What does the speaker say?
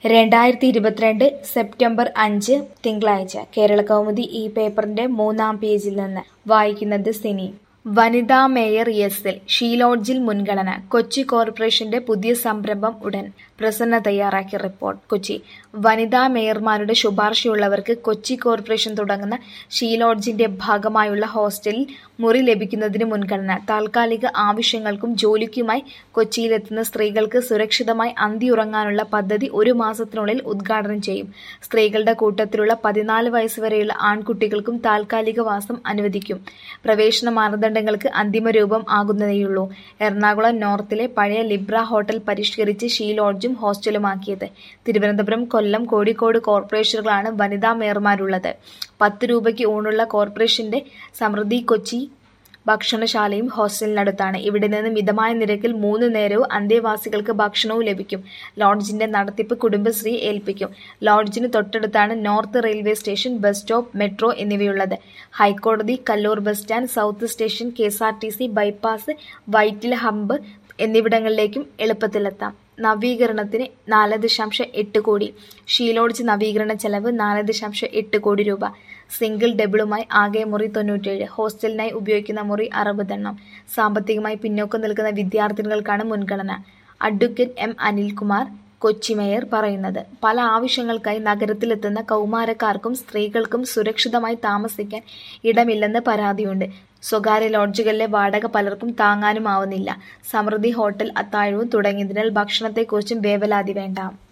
രണ്ടായിരത്തി ഇരുപത്തിരണ്ട് സെപ്റ്റംബർ അഞ്ച് തിങ്കളാഴ്ച കേരളകൗമുദി ഈ പേപ്പറിന്റെ മൂന്നാം പേജിൽ നിന്ന് വായിക്കുന്നത് സിനി വനിതാ മേയർ എസിൽ ഷീലോഡ്ജിൽ മുൻഗണന കൊച്ചി കോർപ്പറേഷന്റെ പുതിയ സംരംഭം ഉടൻ പ്രസന്ന തയ്യാറാക്കിയ റിപ്പോർട്ട് കൊച്ചി വനിതാ മേയർമാരുടെ ശുപാർശയുള്ളവർക്ക് കൊച്ചി കോർപ്പറേഷൻ തുടങ്ങുന്ന ഷീലോഡ്ജിന്റെ ഭാഗമായുള്ള ഹോസ്റ്റലിൽ മുറി ലഭിക്കുന്നതിന് മുൻഗണന താൽക്കാലിക ആവശ്യങ്ങൾക്കും ജോലിക്കുമായി കൊച്ചിയിലെത്തുന്ന സ്ത്രീകൾക്ക് സുരക്ഷിതമായി അന്തിയുറങ്ങാനുള്ള പദ്ധതി ഒരു മാസത്തിനുള്ളിൽ ഉദ്ഘാടനം ചെയ്യും സ്ത്രീകളുടെ കൂട്ടത്തിലുള്ള പതിനാല് വയസ്സുവരെയുള്ള ആൺകുട്ടികൾക്കും താൽക്കാലിക വാസം അനുവദിക്കും പ്രവേശന മാനദണ്ഡങ്ങൾക്ക് അന്തിമ രൂപം ആകുന്നതേയുള്ളൂ എറണാകുളം നോർത്തിലെ പഴയ ലിബ്ര ഹോട്ടൽ പരിഷ്കരിച്ച് ഷീ ലോഡ്ജും ഹോസ്റ്റലുമാക്കിയത് തിരുവനന്തപുരം കൊല്ലം കോഴിക്കോട് കോർപ്പറേഷനുകളാണ് വനിതാ മേയർമാരുള്ളത് പത്ത് രൂപയ്ക്ക് ഊണുള്ള കോർപ്പറേഷന്റെ സമൃദ്ധി കൊച്ചി ഭക്ഷണശാലയും ഹോസ്റ്റലിനടുത്താണ് ഇവിടെ നിന്ന് മിതമായ നിരക്കിൽ മൂന്ന് നേരവും അന്തേവാസികൾക്ക് ഭക്ഷണവും ലഭിക്കും ലോഡ്ജിന്റെ നടത്തിപ്പ് കുടുംബശ്രീ ഏൽപ്പിക്കും ലോഡ്ജിന് തൊട്ടടുത്താണ് north railway station bus stop metro എന്നിവയുള്ളത് ഹൈക്കോടതി Kaloor bus stand south station K S R T C bypass Vyttila hub എന്നിവിടങ്ങളിലേക്കും എളുപ്പത്തിലെത്താം നവീകരണത്തിന് നാല് ദശാംശം എട്ട് കോടി ഷീലോഡ്ജ് നവീകരണ ചെലവ് നാല് ദശാംശം എട്ട് കോടി രൂപ സിംഗിൾ ഡബിളുമായി ആകെ മുറി തൊണ്ണൂറ്റേഴ് ഹോസ്റ്റലിനായി ഉപയോഗിക്കുന്ന മുറി അറുപതെണ്ണം സാമ്പത്തികമായി പിന്നോക്കം നിൽക്കുന്ന വിദ്യാർത്ഥിനികൾക്കാണ് മുൻഗണന advocate M Anilkumar Kochi mayor പറയുന്നത് പല ആവശ്യങ്ങൾക്കായി നഗരത്തിലെത്തുന്ന കൗമാരക്കാർക്കും സ്ത്രീകൾക്കും സുരക്ഷിതമായി താമസിക്കാൻ ഇടമില്ലെന്ന് പരാതിയുണ്ട് സ്വകാര്യ ലോഡ്ജുകളിലെ വാടക പലർക്കും താങ്ങാനുമാവുന്നില്ല സമൃദ്ധി ഹോട്ടൽ അത്താഴവും തുടങ്ങിയതിനാൽ ഭക്ഷണത്തെക്കുറിച്ചും വേവലാതി വേണ്ട